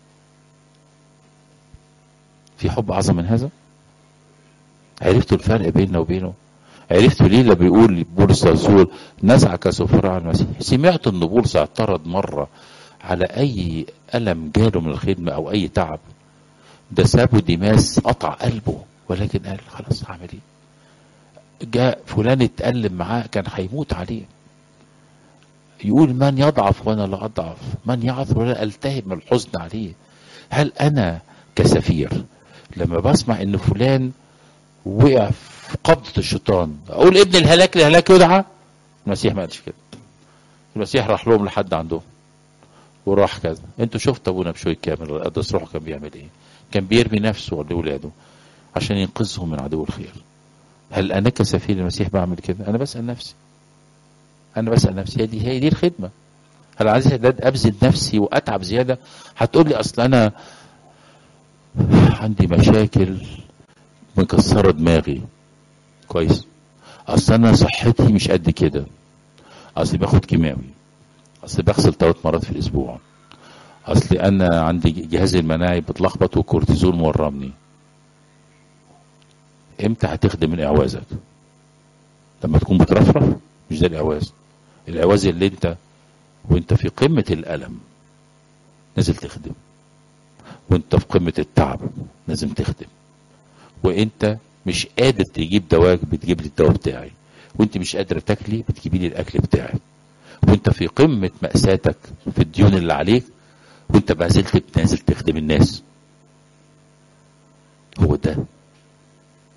في حب أعظم من هذا عرفتوا الفرق بيننا وبينه عرفتوا ليه لما بيقول بولس الرسول نزع كسفراء على المسيح سمعت ان بولس اعترض مرة على اي الم جاله من الخدمة او اي تعب ده سابه ديماس قطع قلبه ولكن قال خلاص هعمل ايه جاء فلان اتألم معاه كان هيموت عليه يقول من يضعف وانا لا اضعف من يعثر ولا التهب من الحزن عليه هل انا كسفير لما بسمع ان فلان وقع في قبضة الشيطان اقول ابن الهلاك لهلاك يدعى المسيح ما قالش كده المسيح راح لهم لحد عندهم وراح كذا انتوا شفتوا ابونا بشوي كامل القدس روحه كان بيعمل ايه كان بيرمي نفسه لاولاده عشان ينقذهم من عدو الخير هل انا كسفير المسيح بعمل كده انا بسال نفسي انا بسال نفسي هي دي هي دي الخدمه هل عايز استعداد ابذل نفسي واتعب زياده هتقول لي اصل انا عندي مشاكل مكسره دماغي كويس اصل انا صحتي مش قد كده اصل باخد كيماوي اصل بغسل ثلاث مرات في الاسبوع اصل انا عندي جهازي المناعي بتلخبط والكورتيزون مورمني امتى هتخدم من اعوازك لما تكون بترفرف مش ده الاعواز الاعواز اللي انت وانت في قمة الالم نازل تخدم وانت في قمة التعب لازم تخدم وانت مش قادر تجيب دواك بتجيب لي الدواء بتاعي وانت مش قادر تاكلي بتجيبي لي الاكل بتاعي وانت في قمة مأساتك في الديون اللي عليك وانت ما زلت بتنزل تخدم الناس هو ده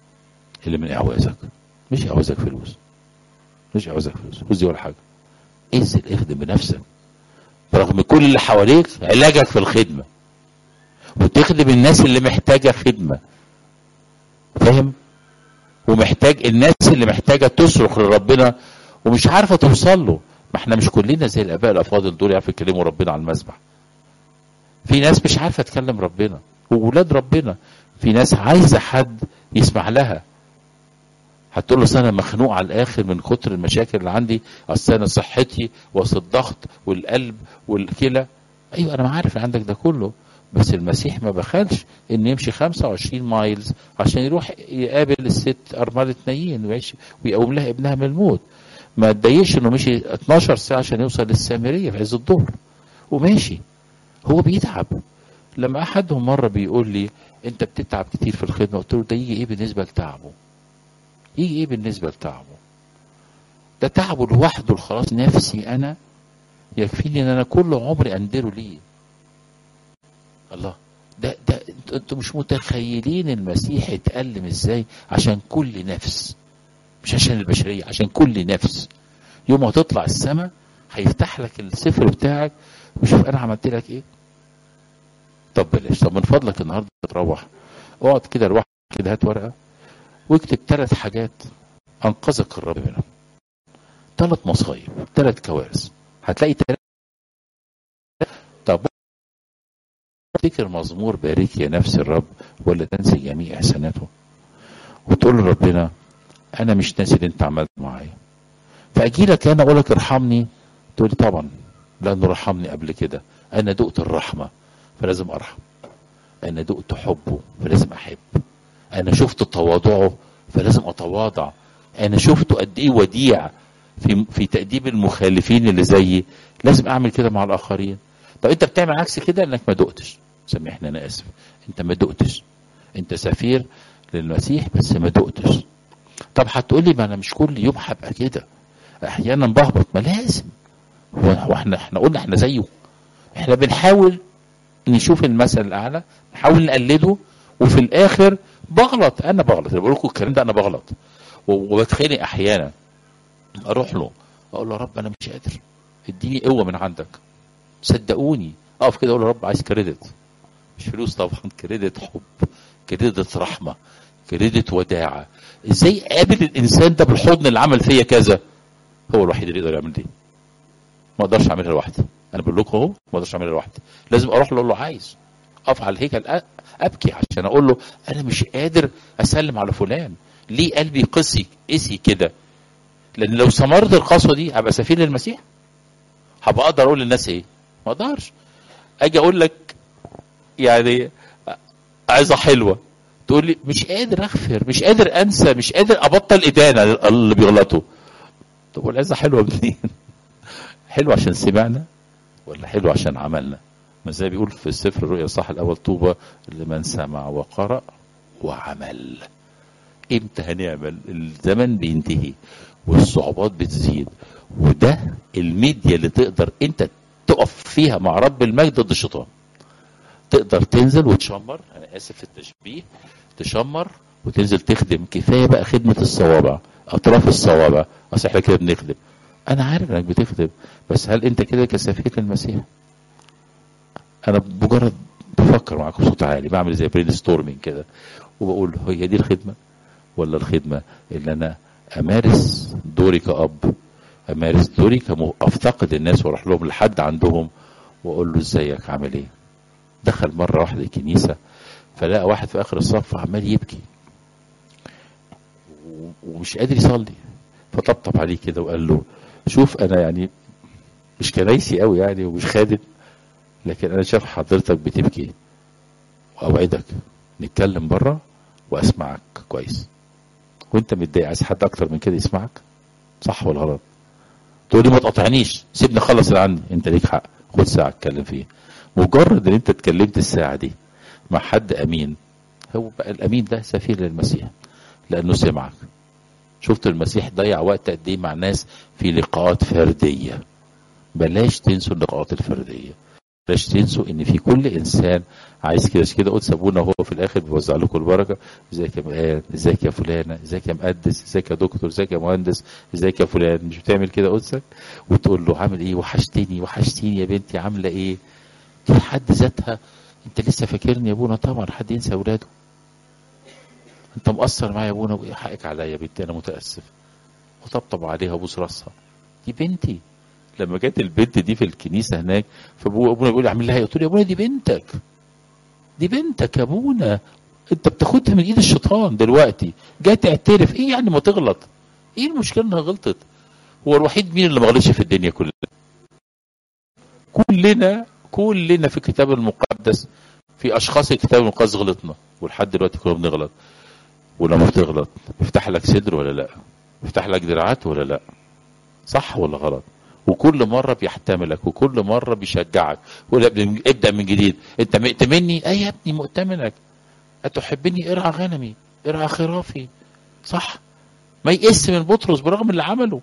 اللي من اعوازك مش اعوازك فلوس مش اعوازك فلوس فلوس دي ولا حاجه انزل اخدم بنفسك برغم كل اللي حواليك علاجك في الخدمة وتخدم الناس اللي محتاجة خدمة فاهم ومحتاج الناس اللي محتاجة تصرخ لربنا ومش عارفة توصل له ما احنا مش كلنا زي الاباء الافاضل دول يعرفوا يكلموا ربنا على المسبح في ناس مش عارفة تكلم ربنا وولاد ربنا في ناس عايزة حد يسمع لها هتقول له انا مخنوق على الاخر من كتر المشاكل اللي عندي اصل انا صحتي واصل الضغط والقلب والكلى ايوه انا عارف عندك ده كله بس المسيح ما بخلش ان يمشي 25 مايلز عشان يروح يقابل الست ارمله نايين ويعيش ويقوم لها ابنها من الموت ما اتضايقش انه مشي 12 ساعه عشان يوصل للسامريه في عز الظهر وماشي هو بيتعب لما احدهم مره بيقول لي انت بتتعب كتير في الخدمه قلت له ده يجي ايه بالنسبه لتعبه يجي ايه بالنسبه لتعبه ده تعبه لوحده خلاص نفسي انا يكفيني ان انا كل عمري اندره ليه الله ده ده انتوا مش متخيلين المسيح اتألم ازاي عشان كل نفس مش عشان البشريه عشان كل نفس يوم ما تطلع السماء هيفتح لك السفر بتاعك وشوف انا عملت لك ايه طب بلاش طب من فضلك النهارده تروح اقعد كده لوحدك كده هات ورقه واكتب ثلاث حاجات انقذك الرب منهم ثلاث مصايب ثلاث كوارث هتلاقي ثلاث طب تفتكر مزمور بارك يا نفس الرب ولا تنسي جميع احساناته وتقول لربنا انا مش ناسي اللي انت عملته معايا فاجي لك انا اقول لك ارحمني تقول لي طبعا لانه رحمني قبل كده انا دقت الرحمه فلازم ارحم انا دقت حبه فلازم احب انا شفت تواضعه فلازم اتواضع انا شفته قد ايه وديع في في تاديب المخالفين اللي زيي لازم اعمل كده مع الاخرين طب انت بتعمل عكس كده انك ما دقتش سامحني انا اسف انت ما دقتش انت سفير للمسيح بس ما دقتش طب هتقول لي ما انا مش كل يوم هبقى كده احيانا بهبط ما لازم هو احنا احنا قلنا احنا زيه احنا بنحاول نشوف المثل الاعلى نحاول نقلده وفي الاخر بغلط انا بغلط انا بقول لكم الكلام ده انا بغلط وبتخانق احيانا اروح له اقول له يا رب انا مش قادر اديني قوه من عندك صدقوني اقف كده اقول له يا رب عايز كريدت مش فلوس طبعا كريدت حب كريدت رحمه كريدت وداعه ازاي قابل الانسان ده بالحضن اللي عمل فيا كذا هو الوحيد اللي يقدر يعمل دي ما اقدرش اعملها لوحدي انا بقول لكم اهو ما اقدرش اعملها لوحدي لازم اروح له اقول له عايز اقف على الهيكل ابكي عشان اقول له انا مش قادر اسلم على فلان ليه قلبي قسي قسي كده لان لو ثمرت القسوه دي هبقى سفير للمسيح هبقى اقدر اقول للناس ايه ما اقدرش اجي اقول لك يعني عايزه حلوه تقول لي مش قادر اغفر مش قادر انسى مش قادر ابطل ادانه اللي بيغلطوا طب والعزه حلوه منين حلو عشان سمعنا ولا حلو عشان عملنا ما زي بيقول في السفر الرؤيا صح الاول طوبى لمن سمع وقرأ وعمل امتى هنعمل الزمن بينتهي والصعوبات بتزيد وده الميديا اللي تقدر انت تقف فيها مع رب المجد ضد الشيطان تقدر تنزل وتشمر انا اسف في التشبيه تشمر وتنزل تخدم كفايه بقى خدمه الصوابع اطراف الصوابع اصل احنا كده بنخدم انا عارف انك بتخدم بس هل انت كده كسفير المسيح انا مجرد بفكر معاكم بصوت عالي بعمل زي برين ستورمينج كده وبقول هي دي الخدمه ولا الخدمه اللي انا امارس دوري كاب امارس دوري افتقد الناس واروح لهم لحد عندهم واقول له ازيك عامل ايه دخل مره واحده الكنيسه فلقى واحد في اخر الصف عمال يبكي ومش قادر يصلي فطبطب عليه كده وقال له شوف انا يعني مش كنايسي قوي يعني ومش خادم لكن انا شايف حضرتك بتبكي واوعدك نتكلم بره واسمعك كويس وانت متضايق عايز حد اكتر من كده يسمعك صح ولا غلط تقول لي ما تقاطعنيش سيبني اخلص اللي عندي انت ليك حق خد ساعه اتكلم فيها مجرد ان انت اتكلمت الساعه دي مع حد امين هو بقى الامين ده سفير للمسيح لانه سمعك شفت المسيح ضيع وقت قد ايه مع ناس في لقاءات فرديه بلاش تنسوا اللقاءات الفرديه بلاش تنسوا ان في كل انسان عايز كده كده قدس ابونا وهو في الاخر بيوزع لكم البركه ازيك يا مقام ازيك يا فلانه ازيك يا مقدس ازيك يا دكتور ازيك يا مهندس ازيك يا فلان مش بتعمل كده قدسك وتقول له عامل ايه وحشتني وحشتيني يا بنتي عامله ايه دي حد ذاتها انت لسه فاكرني يا ابونا طبعا حد ينسى اولاده انت مقصر معايا يا ابونا وايه حقك عليا يا بنتي انا متاسف وطبطب عليها وبوس راسها دي بنتي لما جت البنت دي في الكنيسه هناك فابونا بيقول لي اعمل لها ايه؟ قلت له يا ابونا دي بنتك دي بنتك يا ابونا انت بتاخدها من ايد الشيطان دلوقتي جاي تعترف ايه يعني ما تغلط ايه المشكله انها غلطت هو الوحيد مين اللي ما غلطش في الدنيا كلها كلنا كلنا في الكتاب المقدس في اشخاص الكتاب المقدس غلطنا ولحد دلوقتي كلنا بنغلط ولما بتغلط بيفتح لك صدر ولا لا بيفتح لك دراعات ولا لا صح ولا غلط وكل مره بيحتملك وكل مره بيشجعك يقول لك ابدا من جديد انت مؤتمني اي يا ابني مؤتمنك اتحبني ارعى غنمي ارعى خرافي صح ما يقس من بطرس برغم اللي عمله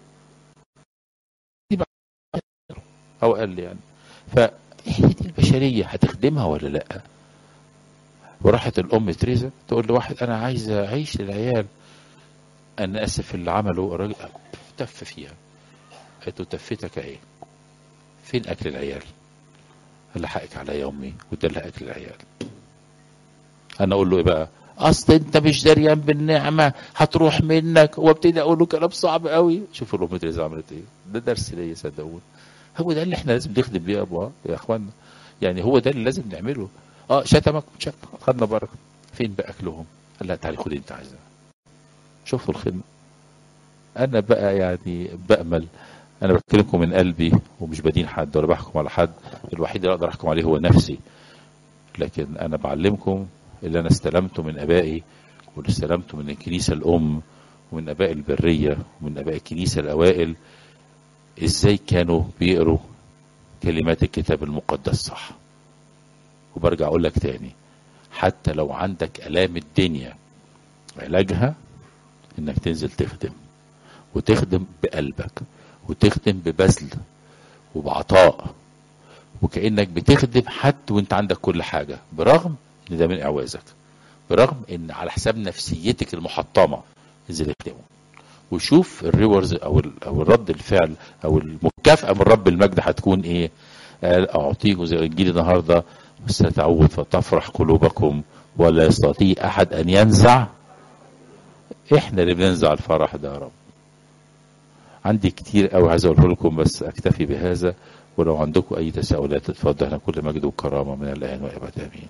او قال لي يعني فهي دي البشريه هتخدمها ولا لا وراحت الام تريزا تقول لواحد انا عايز اعيش للعيال انا اسف اللي عمله الراجل تف فيها قالت له تفتك ايه فين اكل العيال قال حقك عليا يا امي وده اللي اكل العيال انا اقول له ايه بقى اصل انت مش دريان بالنعمه هتروح منك وابتدي اقول له كلام صعب قوي شوفوا الام تريزا عملت ايه ده درس ليا صدقوني هو ده اللي احنا لازم نخدم بيه يا ابو يا اخوانا يعني هو ده اللي لازم نعمله اه شتمك شتمك خدنا بركه فين بقى اكلهم قال لا تعالي خدي انت عايزاه شوفوا الخدمه انا بقى يعني بامل انا بكلمكم من قلبي ومش بدين حد ولا بحكم على حد الوحيد اللي اقدر احكم عليه هو نفسي لكن انا بعلمكم اللي انا استلمته من ابائي واللي استلمته من الكنيسه الام ومن اباء البريه ومن اباء الكنيسه الاوائل ازاي كانوا بيقروا كلمات الكتاب المقدس صح وبرجع اقول لك تاني حتى لو عندك الام الدنيا علاجها انك تنزل تخدم وتخدم بقلبك وتخدم ببذل وبعطاء وكانك بتخدم حد وانت عندك كل حاجه برغم ان ده من اعوازك برغم ان على حساب نفسيتك المحطمه انزل اخدمه وشوف الريورز او او الرد الفعل او المكافاه من رب المجد هتكون ايه؟ قال اعطيكم زي الانجيل النهارده ستعود فتفرح قلوبكم ولا يستطيع احد ان ينزع احنا اللي بننزع الفرح ده يا رب عندي كتير قوي عايز اقوله لكم بس اكتفي بهذا ولو عندكم اي تساؤلات اتفضل احنا كل مجد وكرامه من الان والابد امين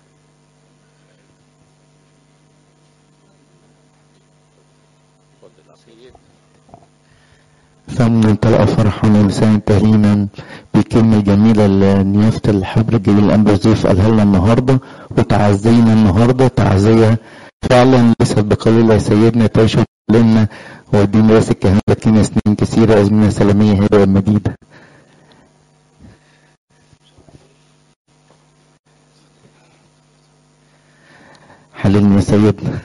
فلنمتلأ فرحا ولسان تهينا بكلمة جميلة لنيافة الحبر الجليل الأنبروزيف قالها لنا النهاردة وتعزينا النهاردة تعزية فعلا ليست بقليلة يا سيدنا تعيشوا لنا ودين راس الكهنة لنا سنين كثيرة أزمنة سلامية هبة مديدة حللنا يا سيدنا